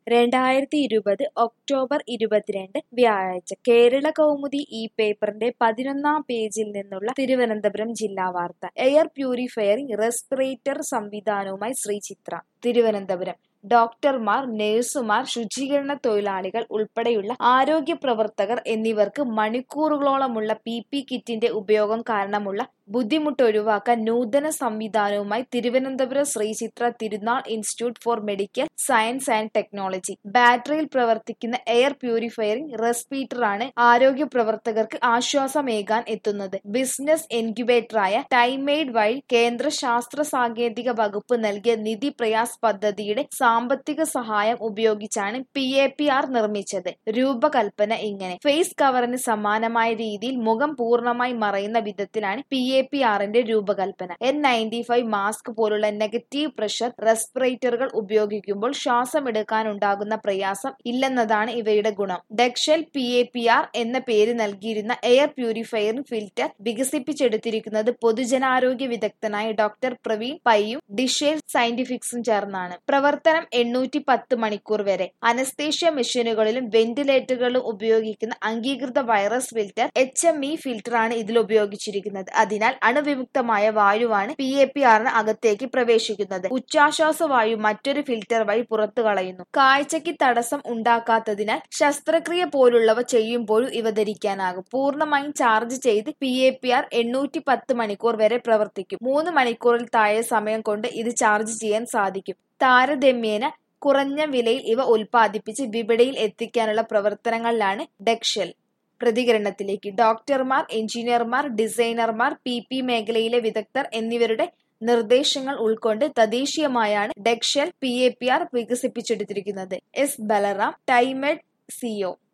രണ്ടായിരത്തി ഇരുപത് ഒക്ടോബർ ഇരുപത്തിരണ്ട് വ്യാഴാഴ്ച കേരള കൗമുദി ഈ പേപ്പറിന്റെ പതിനൊന്നാം പേജിൽ നിന്നുള്ള തിരുവനന്തപുരം ജില്ലാ വാർത്ത എയർ പ്യൂരിഫയറിംഗ് റെസ്പിറേറ്റർ സംവിധാനവുമായി ശ്രീചിത്ര തിരുവനന്തപുരം ഡോക്ടർമാർ നഴ്സുമാർ ശുചീകരണ തൊഴിലാളികൾ ഉൾപ്പെടെയുള്ള ആരോഗ്യ പ്രവർത്തകർ എന്നിവർക്ക് മണിക്കൂറുകളോളമുള്ള പി പി കിറ്റിന്റെ ഉപയോഗം കാരണമുള്ള ബുദ്ധിമുട്ട് ഒഴിവാക്കാൻ നൂതന സംവിധാനവുമായി Thiruvananthapuram Sreechitra Thirunal institute for medical science and technology ബാറ്ററിയിൽ പ്രവർത്തിക്കുന്ന എയർ പ്യൂരിഫയറിംഗ് റെസ്പീറ്ററാണ് ആരോഗ്യ പ്രവർത്തകർക്ക് ആശ്വാസമേകാൻ എത്തുന്നത് ബിസിനസ് ഇൻക്യുബേറ്ററായ ടൈമെയ്ഡ് വഴി കേന്ദ്ര ശാസ്ത്ര സാങ്കേതിക വകുപ്പ് നൽകിയ നിധി പ്രയാസ് പദ്ധതിയുടെ സാമ്പത്തിക സഹായം ഉപയോഗിച്ചാണ് പി എ പി ആർ നിർമ്മിച്ചത് രൂപകൽപ്പന ഇങ്ങനെ ഫേസ് കവറിന് സമാനമായ രീതിയിൽ മുഖം പൂർണ്ണമായി മറയുന്ന വിധത്തിലാണ് പി എ പി ആറിന്റെ രൂപകൽപ്പന എൻ നയൻറ്റി ഫൈവ് മാസ്ക് പോലുള്ള നെഗറ്റീവ് പ്രഷർ റെസ്പിറേറ്ററുകൾ ഉപയോഗിക്കുമ്പോൾ ശ്വാസം എടുക്കാനുണ്ടാകുന്ന പ്രയാസം ഇല്ലെന്നതാണ് ഇവയുടെ ഗുണം ഡെക്ഷൽ പി എ പി ആർ എന്ന പേര് നൽകിയിരുന്ന എയർ പ്യൂരിഫയറിംഗ് ഫിൽറ്റർ വികസിപ്പിച്ചെടുത്തിരിക്കുന്നത് പൊതുജനാരോഗ്യ വിദഗ്ധനായ ഡോക്ടർ പ്രവീൺ പയ്യും ഡിഷേൽ സയന്റിഫിക്സും ചേർന്നാണ് പ്രവർത്തനം എണ്ണൂറ്റി പത്ത് മണിക്കൂർ വരെ അനസ്തേഷ്യ മെഷീനുകളിലും വെന്റിലേറ്ററുകളിലും ഉപയോഗിക്കുന്ന അംഗീകൃത virus filter H M E ഫിൽറ്ററാണ് ഇതിൽ ഉപയോഗിച്ചിരിക്കുന്നത് അതിനാൽ അണുവിമുക്തമായ വായുവാണ് പി എ പി ആറിന് അകത്തേക്ക് പ്രവേശിക്കുന്നത് ഉച്ഛ്വാശ്വാസ വായു മറ്റൊരു ഫിൽറ്റർ വഴി പുറത്തു കളയുന്നു കാഴ്ചയ്ക്ക് തടസ്സം ഉണ്ടാക്കാത്തതിനാൽ ശസ്ത്രക്രിയ പോലുള്ളവ ചെയ്യുമ്പോഴും ഇവ ധരിക്കാനാകും പൂർണ്ണമായും ചാർജ് ചെയ്ത് പി എ പി ആർ എണ്ണൂറ്റി പത്ത് മണിക്കൂർ വരെ പ്രവർത്തിക്കും മൂന്ന് മണിക്കൂറിൽ താഴെ സമയം കൊണ്ട് ഇത് ചാർജ് ചെയ്യാൻ സാധിക്കും താരതമ്യേന കുറഞ്ഞ വിലയിൽ ഇവ ഉൽപ്പാദിപ്പിച്ച് വിപണിയിൽ എത്തിക്കാനുള്ള പ്രവർത്തനങ്ങളിലാണ് ഡെക്ഷൽ പ്രതികരണത്തിലേക്ക് ഡോക്ടർമാർ എഞ്ചിനീയർമാർ ഡിസൈനർമാർ പി പി മേഖലയിലെ വിദഗ്ധർ എന്നിവരുടെ നിർദ്ദേശങ്ങൾ ഉൾക്കൊണ്ട് തദ്ദേശീയമായാണ് ഡെക്ഷൽ പി എ പി ആർ വികസിപ്പിച്ചെടുത്തിരിക്കുന്നത് എസ് ബലറാം ടൈമെഡ് സിഒ